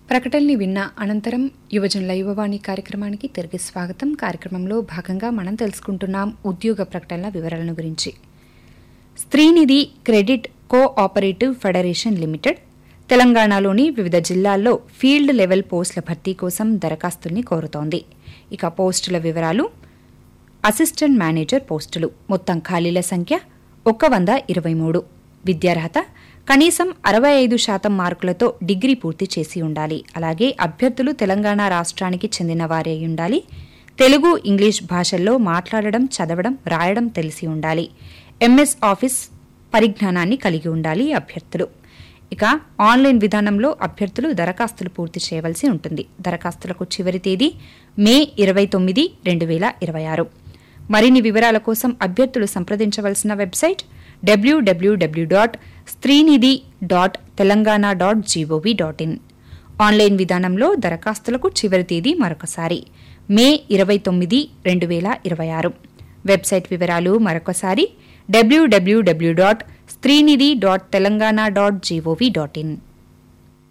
ప్రకటనని విన్న అనంతరం యువజనుల యువవాణి కార్యక్రమానికి తిరిగి స్వాగతం కార్యక్రమంలో భాగంగా మనం తెలుసుకుంటున్నాం ఉద్యోగ ప్రకటనల వివరాలను గురించి Streenidhi credit cooperative federation limited తెలంగాణలోని వివిధ జిల్లాల్లో ఫీల్డ్ లెవెల్ పోస్టుల భర్తీ కోసం దరఖాస్తుల్ని కోరుతోంది ఇక పోస్టుల వివరాలు అసిస్టెంట్ మేనేజర్ పోస్టులు మొత్తం ఖాళీల సంఖ్య ఒక వంద ఇరవై మూడు విద్యార్హత కనీసం అరవై ఐదు శాతం మార్కులతో డిగ్రీ పూర్తి చేసి ఉండాలి అలాగే అభ్యర్థులు తెలంగాణ రాష్ట్రానికి చెందిన వారే అయి ఉండాలి తెలుగు ఇంగ్లీష్ భాషల్లో మాట్లాడడం చదవడం రాయడం తెలిసి ఉండాలి ఎంఎస్ ఆఫీస్ పరిజ్ఞానాన్ని కలిగి ఉండాలి అభ్యర్థులు ఇక ఆన్లైన్ విధానంలో అభ్యర్థులు దరఖాస్తులు పూర్తి చేయవలసి ఉంటుంది దరఖాస్తులకు చివరి తేదీ మే ఇరవై తొమ్మిది రెండు వేల ఇరవై ఆరు మరిన్ని వివరాల కోసం అభ్యర్థులు సంప్రదించవలసిన website WWW dot Streenidhi dot Telangana dot GOV dot in online విధానంలో దరఖాస్తులకు చివరి తేదీ మరొకసారి మే ఇరవై తొమ్మిది రెండు వేల ఇరవై ఆరు వెబ్సైట్ వివరాలు మరొకసారి WWW dot Streenidhi dot Telangana dot GOV dot in